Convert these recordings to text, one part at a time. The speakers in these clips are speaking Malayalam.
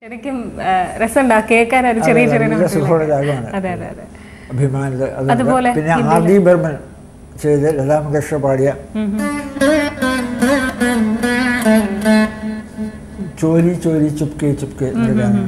ശരിക്കും രസമുണ്ടാ കേൾക്കാൻ ഒരു ചെറിയ ചെറിയ നല്ല note സുഖമുള്ള ഇല്ലേ? രാഗമാണ് അതെ അതെ അതെ അഭിമാനത് അതുണ്ട്. അതുപോലെ പിന്നെ ആർ ഡി ബർമൻ ചെയ്ത് ലതാ മങ്കേഷ്കർ പാടിയ ചോരി ചോരി ചുപ്കെ ചുപ്കെ എന്ന ഗാനം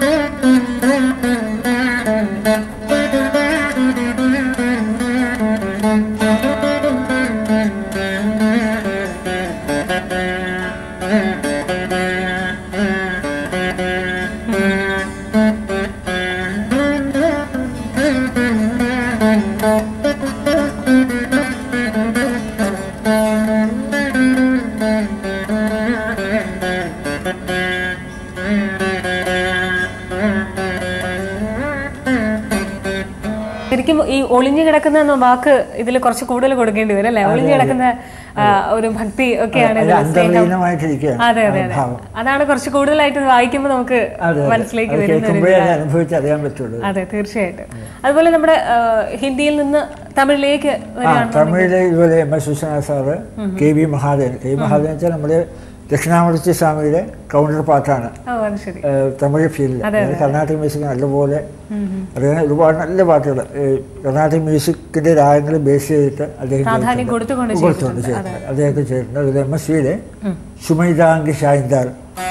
ശരിക്കും ഈ ഒളിഞ്ഞു കിടക്കുന്ന എന്ന വാക്ക് ഇതിൽ കുറച്ച് കൂടുതൽ കൊടുക്കേണ്ടി വരും അല്ലേ ഒളിഞ്ഞു കിടക്കുന്ന ആ, ഒരു ഭക്തി ഒക്കെയാണ് അത് ഇതിൽ സ്നേഹം അന്തർലീനമായിട്ടിരിക്കുകയാണ് അതെ അതെ ആ അതെ ഭാവം അതാണ് കുറച്ച് കൂടുതലായിട്ട് ഇത് വായിക്കുമ്പോൾ നമുക്ക് അതെ അതെ. മനസ്സിലേക്ക് അത് വരുന്ന ഒരു കേൾക്കുമ്പോഴേ അത് അനുഭവിച്ചറിയാൻ പറ്റുള്ളൂ അതെ തീർച്ചയായിട്ടും അതുപോലെ നമ്മുടെ ആ, ഹിന്ദിയിൽ നിന്ന് തമിഴിലേക്ക് ആ വരികയാണ് തമിഴിലെ ഇതുപോലെ M S Viswanath sir K V Mahadevan K V Mahadevan വെച്ചാൽ നമ്മുടെ ദക്ഷിണാമൂർത്തി സ്വാമിയുടെ കൗണ്ടർ പാർട്ടാണ് ഓ അത് ശരി ഏഹ് തമിഴ് ഫീൽഡിൽ അതായത് കർണാടക മ്യൂസിക് നല്ലപോലെ അറിയാൻ ഒരുപാട് നല്ല പാട്ടുകൾ കർണാടക മ്യൂസിക്കിന്റെ രാഗങ്ങൾ ബേസ് ചെയ്തിട്ട് അദ്ദേഹം പ്രാധാന്യം ചെയ്തിട്ടുണ്ട്. കൊടുത്തുകൊണ്ട് കൊടുത്തുകൊണ്ട് ചെയ്തിട്ടുണ്ട് അദ്ദേഹത്തെ ചെയ്തിട്ടുണ്ട് അതിൽ എം എസ് സിയിലെ സുമൈതാങ്കി ഷായിന്ദാർ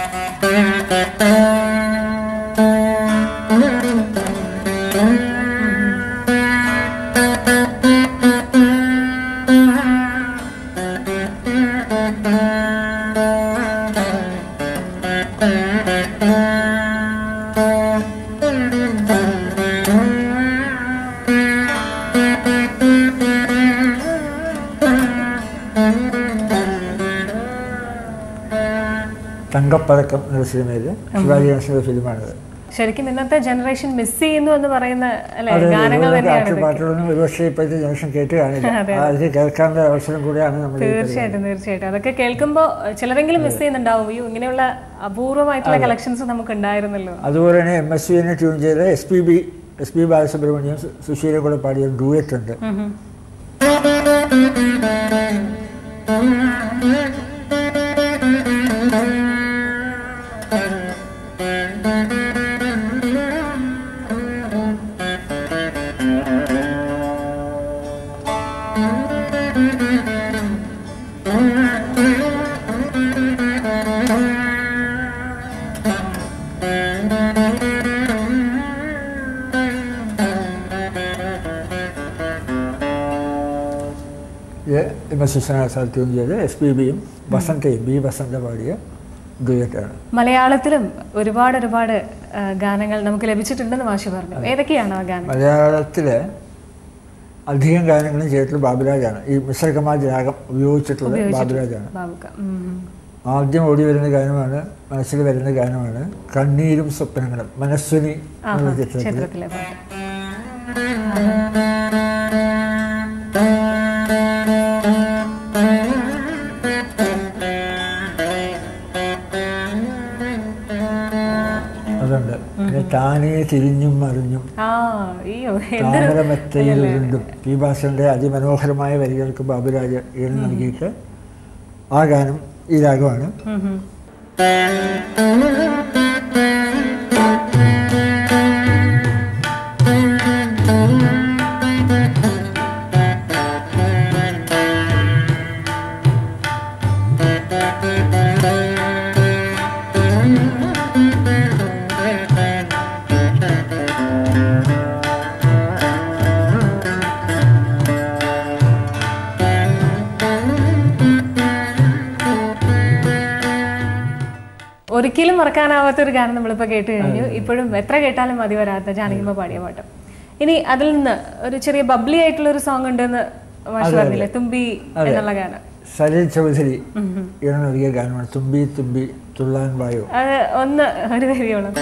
തങ്കപ്പതക്കം എന്ന സിനിമയിൽ ശിവാജി ഗണേശന്റെ ഫിലിമാണിത് ശരിക്കും ഇന്നത്തെ ജനറേഷൻ മിസ് ചെയ്യുന്നു എന്ന് പറയുന്ന അല്ലെ അതെ, ഗാനങ്ങൾ ഇതുപോലത്തെ തന്നെയാണ് ആക്ഷൻ ഇതൊക്കെ. പാട്ടുകളൊന്നും ഒരുപക്ഷെ ഇപ്പോഴത്തെ ജനറേഷൻ കേട്ട് കാണില്ല അത് കേൾക്കാനുള്ള അവസരം കൂടിയാണ് നമ്മൾ ഈ തീർച്ചയായിട്ടും തീർച്ചയായിട്ടും അതൊക്കെ കേൾക്കുമ്പോൾ ചിലരെങ്കിലും മിസ് ചെയ്യുന്നുണ്ടാവും അയ്യോ ഇങ്ങനെയുള്ള അപൂർവമായിട്ടുള്ള കളക്ഷൻസ് നമുക്ക് ഉണ്ടായിരുന്നല്ലോ അതുപോലെ തന്നെ എം എസ് വിനെ ട്യൂൺ ചെയ്ത S P B S P Balasubrahmanyam സു- സുശീലയും കൂടെ പാടിയ ഡൂയറ്റ് ഉണ്ട് ഉം ഉം. ഇത് M S Viswanath sir tune ചെയ്ത് എസ് പി ബിയും വസന്തയും ബി വസന്ത പാടിയ ഡുയറ്റാണ് മലയാളത്തിലും ഒരുപാട് ഒരുപാട് ആ, ഗാനങ്ങൾ നമുക്ക് ലഭിച്ചിട്ടുണ്ടെന്ന് മാഷി പറഞ്ഞു ഏതൊക്കെയാണ് ആ ഗാനം മലയാളത്തിലെ അധികം ഗാനങ്ങളും ചെയ്തിട്ടുള്ള ബാബുരാജാണ് ഈ മിശ്രകമാജ് രാഗം ഉപയോഗിച്ചിട്ടുള്ളത് ബാബുരാജാണ് ബാബുക്ക ഉം, ഉം. ആദ്യം ഓടി വരുന്ന ഗാനമാണ് മനസ്സിൽ വരുന്ന ഗാനമാണ് കണ്ണീരും സ്വപ്നങ്ങളും മനസ്വിനി എന്നുള്ള ചിത്രത്തിൽ ചിത്രത്തിലെ പാട്ട് അതുണ്ട് പിന്നെ താനേ തിരിഞ്ഞും മറിഞ്ഞും ആ അയ്യോ എന്തൊരു താമരമെത്തയിൽ ഉരുണ്ടും പി ഭാഷന്റെ അതിമനോഹരമായ വരികൾക്ക് ബാബുരാജ് ഈണം നൽകിയിട്ട് ആ ഗാനം ഈ രാഗമാണ് ഉം, ഉം. ഒരിക്കലും മറക്കാനാവാത്ത ഒരു ഗാനം നമ്മളിപ്പോൾ കേട്ട് കഴിഞ്ഞു ഇപ്പോഴും എത്ര കേട്ടാലും മതി വരാത്ത ജാനകിമ്മ പാടിയ പാട്ട് ഇനി അതിൽ നിന്ന് ഒരു ചെറിയ ബബ്ലി ആയിട്ടുള്ള ഒരു സോങ് ഉണ്ടെന്ന് മാഷ് പറഞ്ഞില്ലേ തുമ്പി എന്നുള്ള ഗാനം സലിൽ ചൗധരി ഈണം നൽകിയ ഗാനമാണ് തുമ്പി തുമ്പി തുള്ളാൻ വായോ അത് ഒന്ന് ഒരു വരിയോളം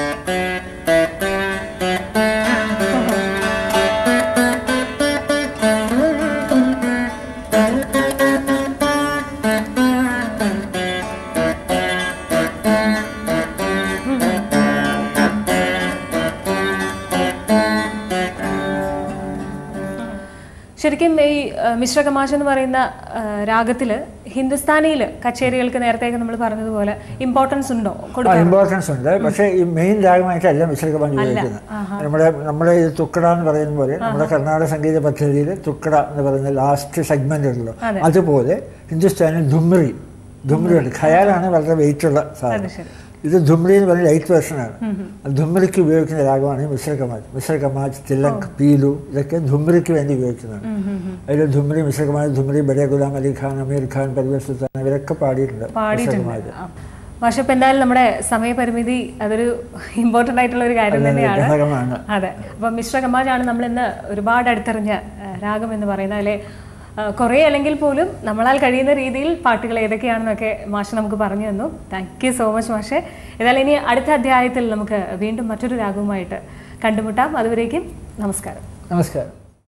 ശരിക്കും ഈ ആ, മിശ്ര കമാഷ് എന്ന് പറയുന്ന ആ, രാഗത്തില് ഹിന്ദുസ്ഥാനിയിൽ കച്ചേരികൾക്ക് നേരത്തേക്ക് നമ്മൾ പറഞ്ഞതുപോലെ ഇമ്പോർട്ടൻസ് ഉണ്ടോ കൊടുക്കും ഇമ്പോർട്ടൻസ് ഉണ്ട് പക്ഷേ ഈ മെയിൻ രാഗമായിട്ടല്ല മിശ്രകമാൻ ഉപയോഗിക്കുന്നത് നമ്മുടെ നമ്മുടെ ഈ തുക്കട എന്ന് പറയുന്ന പോലെ നമ്മുടെ കർണാടക സംഗീത പദ്ധതിയിൽ തുക്കട എന്ന് പറയുന്ന ലാസ്റ്റ് സെഗ്മെന്റ് ഉണ്ടല്ലോ അതുപോലെ ഹിന്ദുസ്ഥാനിൽ ധുമ്രി ധുമ്രി ഉണ്ട് ഖയാലാണ് വളരെ വെയിറ്റ് ഉള്ള സാധനം ശരി. ഇത് ധുമ്രി എന്ന് പറയുന്ന ലൈറ്റ് വേർഷനാണ് ധുമ്രിക്ക് ഉപയോഗിക്കുന്ന രാഗമാണ് ഈ മിശ്ര കമാജ് മിശ്ര കമാജ് തിലക് പീലു ഇതൊക്കെ ധുമ്രിക്ക് വേണ്ടി ഉപയോഗിക്കുന്നതാണ് അതിൽ ധുമ്രി മിശ്ര കമാജ് ധുമ്രി ബഡേ ഗുലാം അലി ഖാൻ അമീർ ഖാൻ പർവേസ് സുൽത്താൻ ഇവരൊക്കെ പാടിയിട്ടുണ്ട് മിശ്ര പാടിയിട്ടുണ്ട് കമാജ് ആ. മാഷെ ഇപ്പൊ എന്തായാലും നമ്മുടെ സമയപരിമിതി അതൊരു ഇമ്പോർട്ടന്റ് ആയിട്ടുള്ള ഒരു കാര്യം തന്നെയാണ് ഘടകമാണ് അതെ അപ്പൊ മിശ്ര കമാജാണ് നമ്മൾ ഇന്ന് ഒരുപാട് അടുത്തെറിഞ്ഞ ആ, രാഗം എന്ന് പറയുന്നത് അതിലെ ആ, കുറേ അല്ലെങ്കിൽ പോലും നമ്മളാൽ കഴിയുന്ന രീതിയിൽ പാട്ടുകൾ ഏതൊക്കെയാണെന്നൊക്കെ മാഷ് നമുക്ക് പറഞ്ഞു തന്നു താങ്ക് യു സോ മച്ച് മാഷെ ഏതായാലും ഇനി അടുത്ത അധ്യായത്തിൽ നമുക്ക് വീണ്ടും മറ്റൊരു രാഗവുമായിട്ട് കണ്ടുമുട്ടാം അതുവരേക്കും നമസ്കാരം നമസ്കാരം